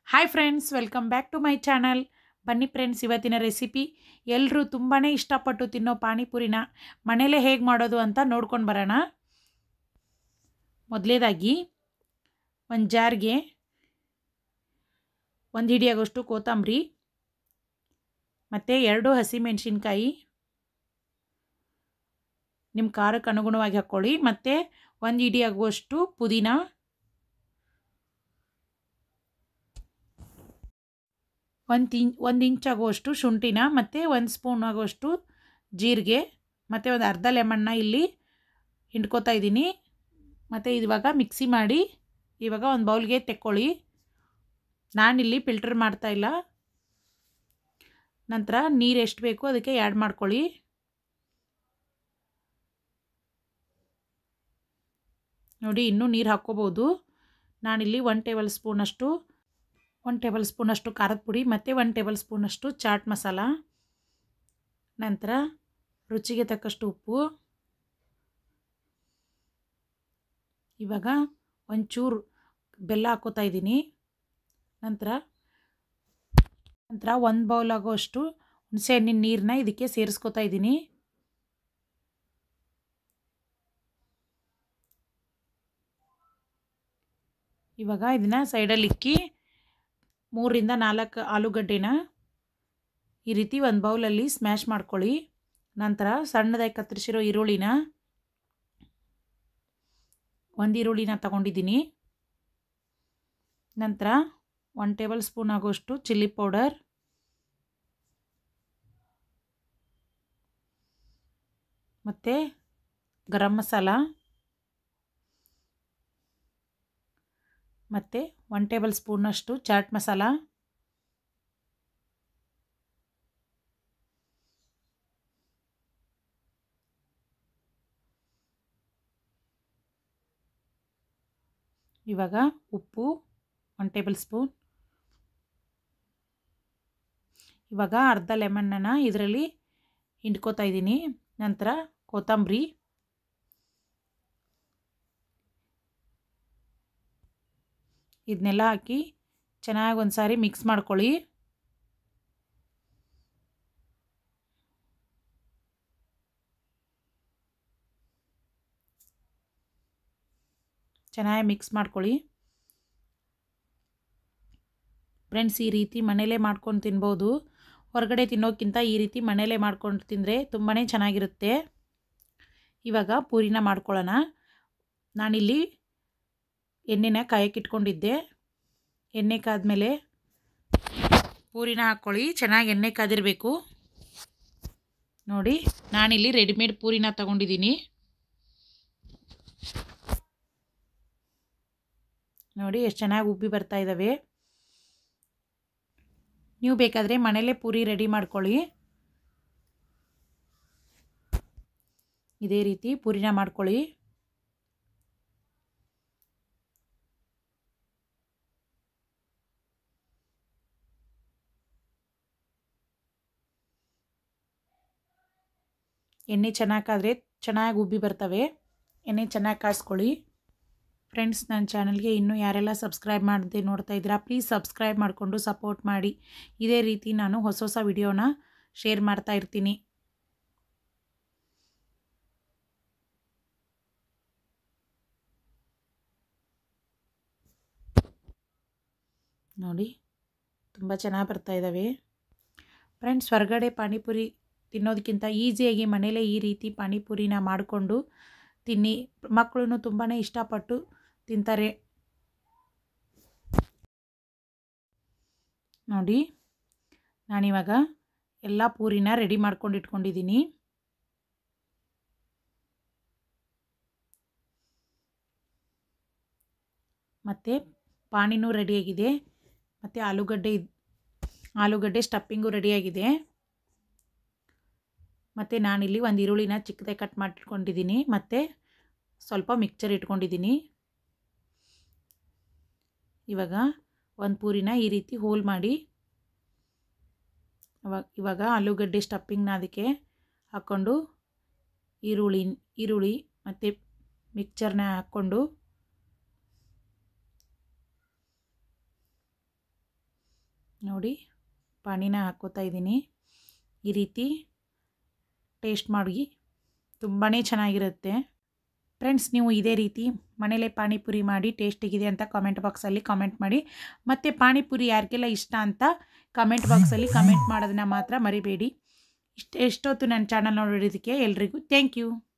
hi friends welcome back to my channel ಬನ್ನಿ friends ಇವತ್ತಿನ recipe ಎಲ್ಲರೂ ತುಂಬಾ ಇಷ್ಟಪಟ್ಟು ತಿನ್ನೋ ಪಾನಿಪುರಿನ ಮನೇಲೇ ಹೇಗೆ ಮಾಡೋದು ಅಂತ ನೋಡ್ಕೊಂಡು ಬರೋಣ ಮೊದಲೇದಾಗಿ ಒಂದು ಜಾರ್ಗೆ ಒಂದು ಹಿಡಿಯಾಗೋಷ್ಟು ಕೊತ್ತಂಬರಿ ಮತ್ತು ಎರಡು ಹಸಿಮೆಣಸಿನ್ಕಾಯಿ ನಿಮ್ಮ ಖಾರಕ್ಕೆ ಅನುಗುಣವಾಗಿ ಹಾಕ್ಕೊಳ್ಳಿ ಮತ್ತು ಒಂದು ಹಿಡಿಯಾಗುವಷ್ಟು ಪುದೀನ ಒಂದು ಇಂ ಒಂದು ಇಂಚ್ ಆಗುವಷ್ಟು ಶುಂಠಿನ ಮತ್ತು ಒಂದು ಸ್ಪೂನ್ ಆಗುವಷ್ಟು ಜೀರಿಗೆ ಮತ್ತು ಒಂದು ಅರ್ಧ ಲೆಮನ್ನ ಇಲ್ಲಿ ಹಿಂಡ್ಕೋತಾ ಇದ್ದೀನಿ ಮತ್ತು ಇವಾಗ ಮಿಕ್ಸಿ ಮಾಡಿ ಇವಾಗ ಒಂದು ಬೌಲ್ಗೆ ತೆಕ್ಕೊಳ್ಳಿ ನಾನಿಲ್ಲಿ ಫಿಲ್ಟರ್ ಮಾಡ್ತಾಯಿಲ್ಲ ನಂತರ ನೀರು ಎಷ್ಟು ಬೇಕು ಅದಕ್ಕೆ ಆ್ಯಡ್ ಮಾಡ್ಕೊಳ್ಳಿ ನೋಡಿ ಇನ್ನೂ ನೀರು ಹಾಕ್ಕೋಬೋದು ನಾನಿಲ್ಲಿ ಒನ್ ಟೇಬಲ್ ಸ್ಪೂನಷ್ಟು ಒನ್ ಟೇಬಲ್ ಸ್ಪೂನಷ್ಟು ಖಾರದ ಪುಡಿ ಮತ್ತು ಒನ್ ಟೇಬಲ್ ಸ್ಪೂನಷ್ಟು ಚಾಟ್ ಮಸಾಲ ನಂತರ ರುಚಿಗೆ ತಕ್ಕಷ್ಟು ಉಪ್ಪು ಇವಾಗ ಒಂಚೂರು ಬೆಲ್ಲ ಹಾಕೋತಾ ಇದ್ದೀನಿ ನಂತರ ನಂತರ ಒಂದು ಬೌಲ್ ಆಗೋಷ್ಟು ಹುಣಸೆ ಹಣ್ಣಿನ ನೀರನ್ನ ಇದಕ್ಕೆ ಸೇರಿಸ್ಕೊತಾ ಇದ್ದೀನಿ ಇವಾಗ ಇದನ್ನು ಸೈಡಲ್ಲಿ ಇಕ್ಕಿ ಮೂರರಿಂದ ನಾಲ್ಕು ಆಲೂಗಡ್ಡೆನ ಈ ರೀತಿ ಒಂದು ಬೌಲಲ್ಲಿ ಸ್ಮ್ಯಾಶ್ ಮಾಡ್ಕೊಳ್ಳಿ ನಂತರ ಸಣ್ಣದಾಗಿ ಕತ್ತರಿಸಿರೋ ಈರುಳ್ಳಿನ ಒಂದು ಈರುಳ್ಳಿನ ತಗೊಂಡಿದ್ದೀನಿ ನಂತರ ಒನ್ ಟೇಬಲ್ ಸ್ಪೂನ್ ಆಗೋಷ್ಟು ಚಿಲ್ಲಿ ಪೌಡರ್ ಮತ್ತು ಗರಂ ಮಸಾಲ ಮತ್ತು ಒನ್ ಟೇಬಲ್ ಸ್ಪೂನಷ್ಟು ಚಾಟ್ ಮಸಾಲ ಇವಾಗ ಉಪ್ಪು ಒನ್ ಟೇಬಲ್ ಸ್ಪೂನ್ ಇವಾಗ ಅರ್ಧ ಲೆಮನ್ನನ್ನು ಇದರಲ್ಲಿ ಹಿಂಡ್ಕೋತಾ ಇದ್ದೀನಿ ನಂತರ ಕೊತ್ತಂಬರಿ ಇದನ್ನೆಲ್ಲ ಹಾಕಿ ಚೆನ್ನಾಗಿ ಒಂದು ಸಾರಿ ಮಿಕ್ಸ್ ಮಾಡ್ಕೊಳ್ಳಿ ಚೆನ್ನಾಗಿ ಮಿಕ್ಸ್ ಮಾಡ್ಕೊಳ್ಳಿ ಫ್ರೆಂಡ್ಸ್ ಈ ರೀತಿ ಮನೇಲೇ ಮಾಡ್ಕೊಂಡು ತಿನ್ಬೋದು ಹೊರಗಡೆ ತಿನ್ನೋಕ್ಕಿಂತ ಈ ರೀತಿ ಮನೇಲೇ ಮಾಡ್ಕೊಂಡು ತಿಂದರೆ ತುಂಬಾ ಚೆನ್ನಾಗಿರುತ್ತೆ ಇವಾಗ ಪೂರಿನ ಮಾಡ್ಕೊಳ್ಳೋಣ ನಾನಿಲ್ಲಿ ಎಣ್ಣೆನ ಕಾಯಕ್ಕಿಟ್ಕೊಂಡಿದ್ದೆ ಎಣ್ಣೆ ಕಾದ್ಮೇಲೆ ಪೂರಿನ ಹಾಕ್ಕೊಳ್ಳಿ ಚೆನ್ನಾಗಿ ಎಣ್ಣೆ ಕಾದಿರಬೇಕು ನೋಡಿ ನಾನಿಲ್ಲಿ ರೆಡಿಮೇಡ್ ಪೂರಿನ ತಗೊಂಡಿದ್ದೀನಿ ನೋಡಿ ಎಷ್ಟು ಚೆನ್ನಾಗಿ ಉಬ್ಬಿ ಬರ್ತಾ ಇದ್ದಾವೆ ನೀವು ಬೇಕಾದರೆ ಮನೇಲೇ ಪೂರಿ ರೆಡಿ ಮಾಡ್ಕೊಳ್ಳಿ ಇದೇ ರೀತಿ ಪೂರಿನ ಮಾಡ್ಕೊಳ್ಳಿ ಎಣ್ಣೆ ಚೆನ್ನಾಗಿ ಕಾದರೆ ಚೆನ್ನಾಗಿ ಉಬ್ಬಿ ಬರ್ತವೆ ಎಣ್ಣೆ ಚೆನ್ನಾಗಿ ಕಾಯಿಸ್ಕೊಳ್ಳಿ ಫ್ರೆಂಡ್ಸ್ ನನ್ನ ಚಾನಲ್ಗೆ ಇನ್ನೂ ಯಾರೆಲ್ಲ ಸಬ್ಸ್ಕ್ರೈಬ್ ಮಾಡದೆ ನೋಡ್ತಾ ಇದ್ದೀರಾ ಪ್ಲೀಸ್ ಸಬ್ಸ್ಕ್ರೈಬ್ ಮಾಡಿಕೊಂಡು ಸಪೋರ್ಟ್ ಮಾಡಿ ಇದೇ ರೀತಿ ನಾನು ಹೊಸ ಹೊಸ ವಿಡಿಯೋನ ಶೇರ್ ಮಾಡ್ತಾ ಇರ್ತೀನಿ ನೋಡಿ ತುಂಬ ಚೆನ್ನಾಗಿ ಬರ್ತಾ ಇದ್ದಾವೆ ಫ್ರೆಂಡ್ಸ್ ಹೊರಗಡೆ ಪಾನಿಪುರಿ ತಿನ್ನೋದಕ್ಕಿಂತ ಈಸಿಯಾಗಿ ಮನೇಲೇ ಈ ರೀತಿ ಪಾನಿಪುರಿನ ಮಾಡಿಕೊಂಡು ತಿನ್ನಿ ಮಕ್ಕಳು ತುಂಬಾ ಇಷ್ಟಪಟ್ಟು ತಿಂತಾರೆ ನೋಡಿ ನಾನಿವಾಗ ಎಲ್ಲ ಪೂರಿನ ರೆಡಿ ಮಾಡ್ಕೊಂಡು ಇಟ್ಕೊಂಡಿದ್ದೀನಿ ಮತ್ತು ಪಾನಿನೂ ರೆಡಿಯಾಗಿದೆ ಮತ್ತು ಆಲೂಗಡ್ಡೆ ಆಲೂಗಡ್ಡೆ ಸ್ಟಫಿಂಗು ರೆಡಿಯಾಗಿದೆ ಮತ್ತು ನಾನಿಲ್ಲಿ ಒಂದು ಈರುಳ್ಳಿನ ಚಿಕ್ಕದಾಗಿ ಕಟ್ ಮಾಡಿಟ್ಕೊಂಡಿದ್ದೀನಿ ಮತ್ತು ಸ್ವಲ್ಪ ಮಿಕ್ಚರ್ ಇಟ್ಕೊಂಡಿದ್ದೀನಿ ಇವಾಗ ಒಂದು ಪೂರಿನ ಈ ರೀತಿ ಹೋಲ್ ಮಾಡಿ ಅವಾಗ ಇವಾಗ ಆಲೂಗಡ್ಡೆ ಸ್ಟಫಿಂಗ್ನ ಅದಕ್ಕೆ ಹಾಕ್ಕೊಂಡು ಈರುಳ್ಳಿ ಈರುಳ್ಳಿ ಮತ್ತು ಮಿಕ್ಚರ್ನ ಹಾಕ್ಕೊಂಡು ನೋಡಿ ಪಾನಿನ ಹಾಕ್ಕೋತಾ ಇದ್ದೀನಿ ಈ ರೀತಿ ಟೇಸ್ಟ್ ಮಾಡಿ ತುಂಬಾ ಚೆನ್ನಾಗಿರುತ್ತೆ ಫ್ರೆಂಡ್ಸ್ ನೀವು ಇದೇ ರೀತಿ ಮನೇಲೇ ಪಾನಿಪುರಿ ಮಾಡಿ ಟೇಸ್ಟಿಗಿದೆ ಅಂತ ಕಾಮೆಂಟ್ ಬಾಕ್ಸಲ್ಲಿ ಕಾಮೆಂಟ್ ಮಾಡಿ ಮತ್ತು ಪಾನಿಪುರಿ ಯಾರಿಗೆಲ್ಲ ಇಷ್ಟ ಅಂತ ಕಮೆಂಟ್ ಬಾಕ್ಸಲ್ಲಿ ಕಮೆಂಟ್ ಮಾಡೋದನ್ನ ಮಾತ್ರ ಮರಿಬೇಡಿ ಇಷ್ಟು ಎಷ್ಟೊತ್ತು ನನ್ನ ಚಾನಲ್ ನೋಡೋದಕ್ಕೆ ಎಲ್ರಿಗೂ ಥ್ಯಾಂಕ್ ಯು